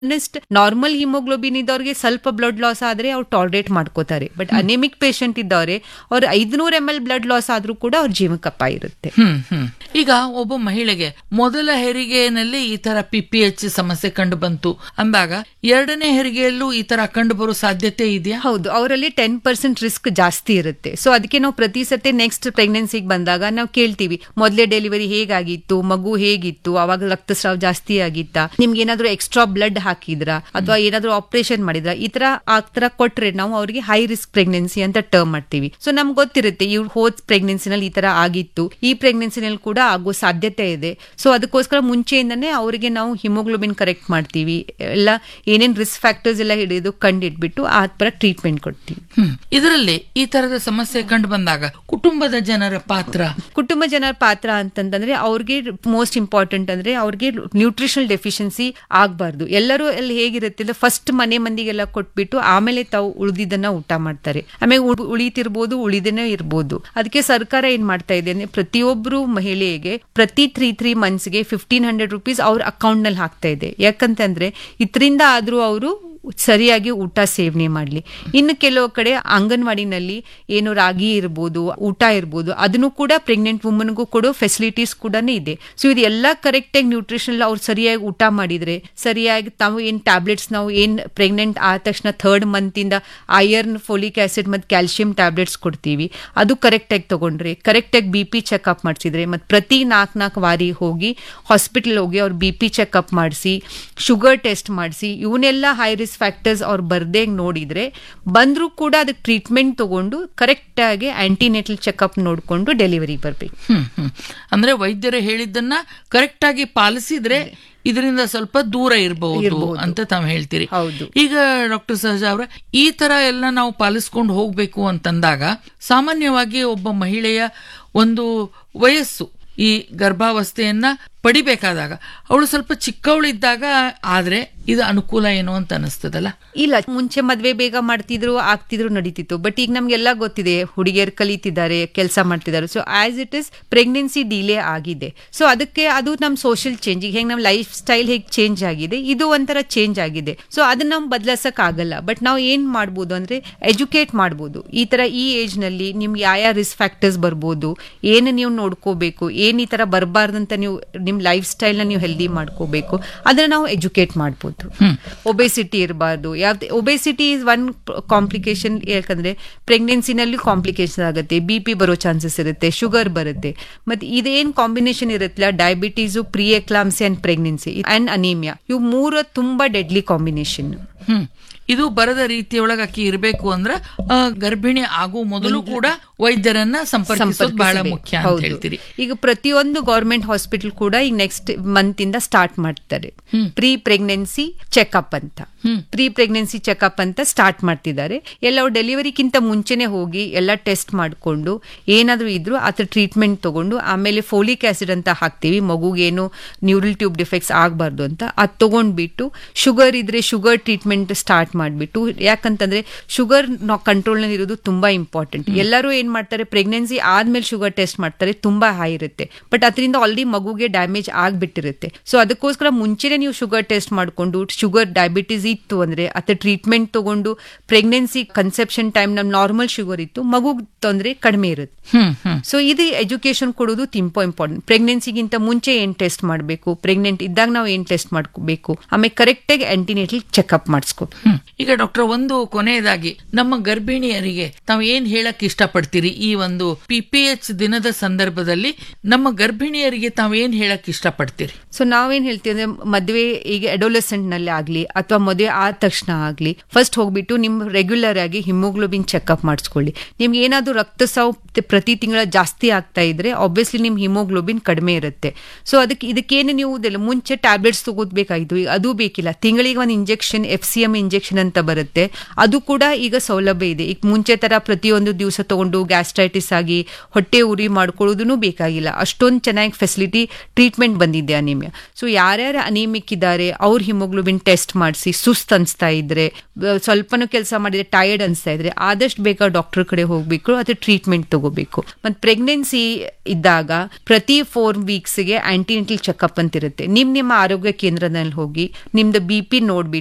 Next normal haemoglobin ಇದ್ದವ್ರಿಗೆ ಸ್ವಲ್ಪ blood loss ಆದ್ರೆ ಅವ್ರು ಟಾಲರೇಟ್ ಮಾಡ್ಕೋತಾರೆ ಬಟ್ ಅನೆಮಿಕ್ ಪೇಷಂಟ್ ಇದ್ದವ್ರೆ ಅವ್ರು ಐದ್ನೂರ್ ಎಮ್ ಎಲ್ ಬ್ಲಡ್ ಲಾಸ್ ಆದ್ರೂ ಕೂಡ ಅವ್ರ ಜೀವಕ್ಕಪ್ಪ ಇರುತ್ತೆ ಹ್ಮ್ ಹ್ಮ್ ಈಗ ಒಬ್ಬ ಮಹಿಳೆಗೆ ಮೊದಲ ಹೆರಿಗೆಯಲ್ಲಿ ಈ ತರ ಪಿ ಪಿ ಎಚ್ ಸಮಸ್ಯೆ ಕಂಡು ಬಂತು ಅಂದಾಗ ಎರಡನೇ ಹೆರಿಗೆಯಲ್ಲೂ ಈ ತರ ಕಂಡು ಬರೋ ಸಾಧ್ಯತೆ ಇದೆಯಾ ಹೌದು ಅವರಲ್ಲಿ ಟೆನ್ ಪರ್ಸೆಂಟ್ ರಿಸ್ಕ್ ಜಾಸ್ತಿ ಇರುತ್ತೆ ಸೊ ಅದಕ್ಕೆ ನಾವು ಪ್ರತಿ ಸತಿ ನೆಕ್ಸ್ಟ್ ಪ್ರೆಗ್ನೆನ್ಸಿಗೆ ಬಂದಾಗ ನಾವು ಕೇಳ್ತೀವಿ ಮೊದಲೇ ಡೆಲಿವರಿ ಹೇಗಾಗಿತ್ತು ಮಗು ಹೇಗಿತ್ತು ಅವಾಗ ರಕ್ತಸ್ರಾವ ಜಾಸ್ತಿ ಆಗಿತ್ತಾ ನಿಮ್ಗೆ ಏನಾದ್ರು ಎಕ್ಸ್ಟ್ರಾ ಬ್ಲಡ್ ಹಾಕಿದ್ರಾ ಅಥವಾ ಏನಾದ್ರು ಆಪರೇಷನ್ ಮಾಡಿದ್ರ ಈ ತರ ಆ ತರ ಕೊಟ್ರೆ ನಾವು ಅವರಿಗೆ ಹೈ ರಿಸ್ಕ್ ಪ್ರೆಗ್ನೆನ್ಸಿ ಅಂತ ಟರ್ಮ್ ಮಾಡ್ತೀವಿ ಸೊ ನಮ್ಗೆ ಗೊತ್ತಿರುತ್ತೆ ಇವ್ರು ಹೋದ್ ಪ್ರೆಗ್ನೆನ್ಸಿನಲ್ಲಿ ಈ ತರ ಆಗಿತ್ತು ಈ ಪ್ರೆಗ್ನೆನ್ಸಿನಲ್ಲಿ ಕೂಡ ಆಗೋ ಸಾಧ್ಯತೆ ಇದೆ ಸೊ ಅದಕ್ಕೋಸ್ಕರ ಮುಂಚೆಯಿಂದನೇ ಅವರಿಗೆ ನಾವು ಹಿಮೋಗ್ಲೋಬಿನ್ ಕರೆಕ್ಟ್ ಮಾಡ್ತೀವಿ ಎಲ್ಲ ಏನೇನ್ ರಿಸ್ಕ್ ಫ್ಯಾಕ್ಟರ್ಸ್ ಎಲ್ಲ ಹಿಡಿದು ಕಂಡಿಡ್ಬಿಟ್ಟು ಆ ತರ ಟ್ರೀಟ್ಮೆಂಟ್ ಕೊಡ್ತೀವಿ ಹ್ಮ್ ಇದರಲ್ಲಿ ಈ ತರದ ಸಮಸ್ಯೆ ಕಂಡು ಬಂದಾಗ ಕುಟುಂಬದ ಜನರ ಪಾತ್ರ ಕುಟುಂಬ ಜನರ ಪಾತ್ರ ಅಂತಂದ್ರೆ ಅವ್ರಿಗೆ ಮೋಸ್ಟ್ ಇಂಪಾರ್ಟೆಂಟ್ ಅಂದ್ರೆ ಅವ್ರಿಗೆ ನ್ಯೂಟ್ರಿಷನಲ್ ಡೆಫಿಷಿಯನ್ಸಿ ಆಗ್ಬಾರ್ದು ಎಲ್ಲರೂ ಅಲ್ಲಿ ಹೇಗಿರುತ್ತೆ ಅಂದ್ರೆ ಫಸ್ಟ್ ಮನೆ ಮಂದಿಗೆಲ್ಲ ಕೊಟ್ಬಿಟ್ಟು ಆಮೇಲೆ ತಾವು ಉಳಿದಿದ್ದನ್ನ ಊಟ ಮಾಡ್ತಾರೆ ಆಮೇಲೆ ಉಳ್- ಉಳಿತಿರ್ಬೋದು ಉಳಿದೇನೆ ಇರ್ಬೋದು ಅದಕ್ಕೆ ಸರ್ಕಾರ ಏನ್ ಮಾಡ್ತಾ ಇದೆ ಅಂದ್ರೆ ಪ್ರತಿಯೊಬ್ರು ಮಹಿಳೆಗೆ ಪ್ರತಿ ತ್ರೀ ತ್ರೀ ಮಂತ್ಸ್ಗೆ ಫಿಫ್ಟೀನ್ ಹಂಡ್ರೆಡ್ ರುಪೀಸ್ ಅವ್ರ ಅಕೌಂಟ್ ನಲ್ಲಿ ಹಾಕ್ತಾ ಇದೆ ಯಾಕಂತಂದ್ರೆ ಇದರಿಂದ ಆದ್ರೂ ಅವರು ಸರಿಯಾಗಿ ಊಟ ಸೇವನೆ ಮಾಡಲಿ ಇನ್ನು ಕೆಲವು ಕಡೆ ಅಂಗನವಾಡಿನಲ್ಲಿ ಏನು ರಾಗಿ ಇರ್ಬೋದು ಊಟ ಇರ್ಬೋದು ಅದನ್ನು ಕೂಡ ಪ್ರೆಗ್ನೆಂಟ್ ವುಮನ್ಗೂ ಕೊಡೋ ಫೆಸಿಲಿಟೀಸ್ ಕೂಡ ಇದೆ ಸೊ ಇದೆಲ್ಲ ಕರೆಕ್ಟಾಗಿ ನ್ಯೂಟ್ರಿಷನ್ ಅವ್ರು ಸರಿಯಾಗಿ ಊಟ ಮಾಡಿದ್ರೆ ಸರಿಯಾಗಿ ತಾವು ಏನ್ ಟ್ಯಾಬ್ಲೆಟ್ಸ್ ನಾವು ಏನ್ ಪ್ರೆಗ್ನೆಂಟ್ ಆದ ತಕ್ಷಣ ಥರ್ಡ್ ಮಂತ್ ಇಂದ ಐರನ್ ಫೋಲಿಕ್ ಆಸಿಡ್ ಮತ್ತು ಕ್ಯಾಲ್ಸಿಯಂ ಟ್ಯಾಬ್ಲೆಟ್ಸ್ ಕೊಡ್ತೀವಿ ಅದು ಕರೆಕ್ಟಾಗಿ ತಗೊಂಡ್ರೆ ಕರೆಕ್ಟಾಗಿ ಬಿ ಪಿ ಚೆಕ್ಅಪ್ ಮಾಡಿಸಿದ್ರೆ ಮತ್ತು ಪ್ರತಿ ನಾಲ್ಕು ನಾಲ್ಕು ವಾರಿ ಹೋಗಿ ಹಾಸ್ಪಿಟಲ್ ಹೋಗಿ ಅವ್ರು ಬಿ ಪಿ ಚೆಕ್ಅಪ್ ಮಾಡಿಸಿ ಶುಗರ್ ಟೆಸ್ಟ್ ಮಾಡಿಸಿ ಇವನ್ನೆಲ್ಲ ಹೈ ರಿಸ್ಕ್ ಫ್ಯಾಕ್ಟರ್ಸ್ ಅವ್ರು ಬರ್ದೇ ನೋಡಿದ್ರೆ ಬಂದರೂ ಕೂಡ ಅದಕ್ಕೆ ಟ್ರೀಟ್ಮೆಂಟ್ ತಗೊಂಡು ಕರೆಕ್ಟಾಗಿ ಆಂಟಿನೆಟಲ್ ಚೆಕಪ್ ನೋಡಿಕೊಂಡು ಡೆಲಿವರಿ ಬರಬೇಕು ಹ್ಮ್ ಹ್ಮ್ ಅಂದ್ರೆ ವೈದ್ಯರು ಹೇಳಿದ್ದನ್ನ ಕರೆಕ್ಟ್ ಆಗಿ ಪಾಲಿಸಿದ್ರೆ ಇದರಿಂದ ಸ್ವಲ್ಪ ದೂರ ಇರಬಹುದು ಅಂತ ತಾವು ಹೇಳ್ತೀರಿ ಹೌದು. ಈಗ ಡಾಕ್ಟರ್ ಸಹಜ ಅವ್ರ ಈ ತರ ಎಲ್ಲ ನಾವು ಪಾಲಿಸ್ಕೊಂಡು ಹೋಗ್ಬೇಕು ಅಂತಂದಾಗ ಸಾಮಾನ್ಯವಾಗಿ ಒಬ್ಬ ಮಹಿಳೆಯ ಒಂದು ವಯಸ್ಸು ಈ ಗರ್ಭಾವಸ್ಥೆಯನ್ನ ಪಡಿಬೇಕಾದಾಗ ಅವಳು ಸ್ವಲ್ಪ ಚಿಕ್ಕವಳಿದ್ದಾಗ ಆದ್ರೆ ಇದು ಅನುಕೂಲ ಏನು ಅಂತ ಅನಿಸ್ತದಲ್ಲ ಇಲ್ಲ ಮುಂಚೆ ಮದ್ವೆ ಬೇಗ ಮಾಡ್ತಿದ್ರು ಆಗ್ತಿದ್ರು ನಡೀತಿತ್ತು ಬಟ್ ಈಗ ನಮ್ಗೆಲ್ಲ ಗೊತ್ತಿದೆ ಹುಡುಗಿಯರು ಕಲಿತಿದ್ದಾರೆ ಕೆಲಸ ಮಾಡ್ತಿದ್ದಾರೆ so as it is pregnancy delay ಆಗಿದೆ ಸೊ ಅದಕ್ಕೆ ಅದು ನಮ್ಮ ಸೋಷಿಯಲ್ ಚೇಂಜ್ ಈಗ ಹೆಂಗ್ ನಮ್ಮ ಲೈಫ್ ಸ್ಟೈಲ್ ಹೇಗೆ ಚೇಂಜ್ ಆಗಿದೆ ಇದು ಒಂಥರ ಚೇಂಜ್ ಆಗಿದೆ ಸೊ ಅದನ್ನ ನಾವು ಬದಲಾಸಕ್ ಆಗಲ್ಲ ಬಟ್ ನಾವು ಏನ್ ಮಾಡ್ಬೋದು ಅಂದ್ರೆ ಎಜುಕೇಟ್ ಮಾಡ್ಬೋದು ಈ ತರ ಈ ಏಜ್ ನಲ್ಲಿ ನಿಮ್ಗೆ ಯಾವ ಯಾವ ರಿಸ್ಕ್ ಫ್ಯಾಕ್ಟರ್ಸ್ ಬರ್ಬೋದು ಏನು ನೀವು ನೋಡ್ಕೋಬೇಕು ಏನ್ ಈ ತರ ಬರಬಾರ್ದಂತ ನೀವು ನಿಮ್ ಲೈಫ್ ಸ್ಟೈಲ್ ನ ನೀವು ಹೆಲ್ದಿ ಮಾಡ್ಕೋಬೇಕು ಅದನ್ನ ನಾವು ಎಜುಕೇಟ್ ಮಾಡ್ಬೋದು ಒಬೆಸಿಟಿ ಇರಬಾರ್ದು ಯಾವ್ದು ಒಬೆಸಿಟಿ ಇಸ್ ಒನ್ ಕಾಂಪ್ಲಿಕೇಶನ್ ಯಾಕಂದ್ರೆ ಪ್ರೆಗ್ನೆನ್ಸಿನಲ್ಲಿ ಕಾಂಪ್ಲಿಕೇಶನ್ ಆಗುತ್ತೆ ಬಿ ಪಿ ಬರೋ ಚಾನ್ಸಸ್ ಇರುತ್ತೆ ಶುಗರ್ ಬರುತ್ತೆ ಮತ್ತೆ ಇದೇನ್ ಕಾಂಬಿನೇಷನ್ ಇರುತ್ತಲ್ಲ diabetes pre eclampsia and pregnancy and anaemia ಇವು ಮೂರು ತುಂಬಾ ಡೆಡ್ಲಿ ಕಾಂಬಿನೇಷನ್ ಹ್ಮ್ ಇದು ಬರದ ರೀತಿಯೊಳಗೆ ಆಕಿ ಇರಬೇಕು ಅಂದ್ರ ಆ, ಗರ್ಭಿಣಿ ಆಗೋ ಮೊದಲು ಕೂಡ ವೈದ್ಯರನ್ನ ಸಂಪರ್ಕಿಸೋದು ಬಹಳ ಮುಖ್ಯ ಅಂತ ಹೌದು. ಹೇಳ್ತೀರಿ ಈಗ ಪ್ರತಿಯೊಂದು ಗೌರ್ಮೆಂಟ್ ಹಾಸ್ಪಿಟಲ್ ಕೂಡ ಈಗ ನೆಕ್ಸ್ಟ್ ಮಂತ್ ಇಂದ ಸ್ಟಾರ್ಟ್ ಮಾಡ್ತಾರೆ ಪ್ರೀ ಪ್ರೆಗ್ನೆನ್ಸಿ ಚೆಕಪ್ ಅಂತ ಪ್ರೀ ಪ್ರೆಗ್ನೆನ್ಸಿ ಚೆಕಪ್ ಅಂತ ಸ್ಟಾರ್ಟ್ ಮಾಡ್ತಿದ್ದಾರೆ ಎಲ್ಲ ಡೆಲಿವರಿಗಿಂತ ಮುಂಚೆನೆ ಹೋಗಿ ಎಲ್ಲ ಟೆಸ್ಟ್ ಮಾಡಿಕೊಂಡು ಏನಾದ್ರೂ ಇದ್ರು ಅದ್ರ ಟ್ರೀಟ್ಮೆಂಟ್ ತಗೊಂಡು ಆಮೇಲೆ ಫೋಲಿಕ್ ಆಸಿಡ್ ಅಂತ ಹಾಕ್ತೀವಿ ಮಗುಗೇನು ನ್ಯೂರಲ್ ಟ್ಯೂಬ್ ಡಿಫೆಕ್ಟ್ಸ್ ಆಗಬಾರ್ದು ಅಂತ ಅದು ತಗೊಂಡ್ಬಿಟ್ಟು ಶುಗರ್ ಇದ್ರೆ ಶುಗರ್ ಟ್ರೀಟ್ಮೆಂಟ್ ಸ್ಟಾರ್ಟ್ ಮಾಡಿಬಿಟ್ಟು ಯಾಕಂತಂದ್ರೆ ಶುಗರ್ ಕಂಟ್ರೋಲ್ ನಲ್ಲಿ ಇರೋದು ತುಂಬಾ ಇಂಪಾರ್ಟೆಂಟ್ ಎಲ್ಲರೂ ಏನ್ ಮಾಡ್ತಾರೆ ಪ್ರೆಗ್ನೆನ್ಸಿ ಆದ್ಮೇಲೆ ಶುಗರ್ ಟೆಸ್ಟ್ ಮಾಡ್ತಾರೆ ತುಂಬಾ ಹೈ ಇರುತ್ತೆ ಬಟ್ ಅದರಿಂದ ಆಲ್ರೆಡಿ ಮಗುಗೆ ಡ್ಯಾಮೇಜ್ ಆಗ್ಬಿಟ್ಟಿರುತ್ತೆ ಸೊ ಅದಕ್ಕೋಸ್ಕರ ಮುಂಚೆನೆ ನೀವು ಶುಗರ್ ಟೆಸ್ಟ್ ಮಾಡ್ಕೊಂಡು ಶುಗರ್ ಡಯಾಬಿಟೀಸ್ ಇತ್ತು ಅಂದ್ರೆ ಅದ್ರ ಟ್ರೀಟ್ಮೆಂಟ್ ತಗೊಂಡು ಪ್ರೆಗ್ನೆನ್ಸಿ ಕನ್ಸೆಪ್ಷನ್ ಟೈಮ್ ನಮ್ ನಾರ್ಮಲ್ ಶುಗರ್ ಇತ್ತು ಮಗು ತೊಂದರೆ ಕಡಿಮೆ ಇರುತ್ತೆ ಹ್ಮ್ ಹ್ಮ್ ಸೊ ಇದು ಎಜುಕೇಶನ್ ಕೊಡೋದು ತುಂಬಾ ಇಂಪಾರ್ಟೆಂಟ್ ಪ್ರೆಗ್ನೆನ್ಸಿಗಿಂತ ಮುಂಚೆ ಏನ್ ಟೆಸ್ಟ್ ಮಾಡಬೇಕು ಪ್ರೆಗ್ನೆಂಟ್ ಇದ್ದಾಗ ನಾವು ಏನ್ ಟೆಸ್ಟ್ ಮಾಡ್ಕೋಬೇಕು ಆಮೇಲೆ ಕರೆಕ್ಟ್ ಆಗಿ ಆಂಟಿನೇಟಲ್ ಚೆಕ್ಅಪ್ ಮಾಡಿಸ್ಕೋಬೇಕು ಹ್ಮ್. ಈಗ ಡಾಕ್ಟರ್ ಒಂದು ಕೊನೆಯದಾಗಿ ನಮ್ಮ ಗರ್ಭಿಣಿಯರಿಗೆ ತಾವು ಏನ್ ಹೇಳಕ್ ಇಷ್ಟಪಡ್ತೀರಿ ಈ ಒಂದು ಪಿ ಪಿ ಎಚ್ ದಿನದ ಸಂದರ್ಭದಲ್ಲಿ ನಮ್ಮ ಗರ್ಭಿಣಿಯರಿಗೆ ತಾವು ಏನ್ ಹೇಳಕ್ ಇಷ್ಟಪಡ್ತೀರಿ ಸೊ ನಾವೇನ್ ಹೇಳ್ತೀವಿ ಅಂದ್ರೆ ಮದುವೆ ಈಗ ಅಡೋಲೆಸೆಂಟ್ ನಲ್ಲಿ ಆಗ್ಲಿ ಅಥವಾ ಮದುವೆ ಆದ ತಕ್ಷಣ ಆಗ್ಲಿ ಫಸ್ಟ್ ಹೋಗ್ಬಿಟ್ಟು ನಿಮ್ ರೆಗ್ಯುಲರ್ ಆಗಿ ಹಿಮೋಗ್ಲೋಬಿನ್ ಚೆಕ್ಅಪ್ ಮಾಡಿಸ್ಕೊಳ್ಳಿ ನಿಮ್ಗೆ ಏನಾದ್ರು ರಕ್ತಸ್ರಾವ ತ- ಪ್ರತಿ ತಿಂಗಳ ಜಾಸ್ತಿ ಆಗ್ತಾ ಇದ್ರೆ ಆಬ್ವಿಯಸ್ಲಿ ನಿಮ್ ಹಿಮೋಗ್ಲೋಬಿನ್ ಕಡಿಮೆ ಇರುತ್ತೆ ಸೊ ಅದಕ್ಕೆ ಇದಕ್ಕೇನು ನೀವು ಇದೆಲ್ಲ ಮುಂಚೆ ಟ್ಯಾಬ್ಲೆಟ್ಸ್ ತಗೋದ್ಬೇಕಾಗಿತ್ತು ಈಗ ಅದು ಬೇಕಿಲ್ಲ ತಿಂಗಳಿಗೆ ಒಂದು ಇಂಜೆಕ್ಷನ್ ಎಫ್ ಕ್ಯಾಲ್ಸಿಯಂ ಇಂಜೆಕ್ಷನ್ ಅಂತ ಬರುತ್ತೆ ಅದು ಕೂಡ ಈಗ ಸೌಲಭ್ಯ ಇದೆ ಈಗ ಮುಂಚೆ ತರ ಪ್ರತಿಯೊಂದು ದಿವಸ ತಗೊಂಡು ಗ್ಯಾಸ್ಟ್ರೈಟಿಸ್ ಆಗಿ ಹೊಟ್ಟೆ ಉರಿ ಮಾಡ್ಕೊಳ್ಳೋದೂ ಬೇಕಾಗಿಲ್ಲ ಅಷ್ಟೊಂದು ಚೆನ್ನಾಗಿ ಫೆಸಿಲಿಟಿ ಟ್ರೀಟ್ಮೆಂಟ್ ಬಂದಿದೆ ಅನಿಮಿಯಾ ಸೊ ಯಾರ್ಯಾರು ಅನಿಮಿಕ್ ಇದ್ದಾರೆ ಅವ್ರ ಹಿಮೋಗ್ಲೋಬಿನ್ ಟೆಸ್ಟ್ ಮಾಡಿಸಿ ಸುಸ್ತ್ ಅನ್ಸ್ತಾ ಇದ್ರೆ ಬ- ಸ್ವಲ್ಪನೂ ಕೆಲಸ ಮಾಡಿದ್ರೆ ಟಯರ್ಡ್ ಅನ್ಸ್ತಾ ಇದ್ರೆ ಆದಷ್ಟು ಬೇಗ ಡಾಕ್ಟರ್ ಕಡೆ ಹೋಗ್ಬೇಕು ಅಥವಾ ಟ್ರೀಟ್ಮೆಂಟ್ ತಗೋಬೇಕು ಮತ್ತೆ ಪ್ರೆಗ್ನೆನ್ಸಿ ಇದ್ದಾಗ ಪ್ರತಿ ಫೋರ್ ವೀಕ್ಸ್ಗೆ ಆಂಟಿನೆಂಟಲ್ ಚೆಕಪ್ ಅಂತ ಇರುತ್ತೆ ನಿಮ್ ನಿಮ್ಮ ಆರೋಗ್ಯ ಕೇಂದ್ರದಲ್ಲಿ ಹೋಗಿ ನಿಮ್ದು ಬಿ ಪಿ ನೋಡ್ಬಿಟ್ಟು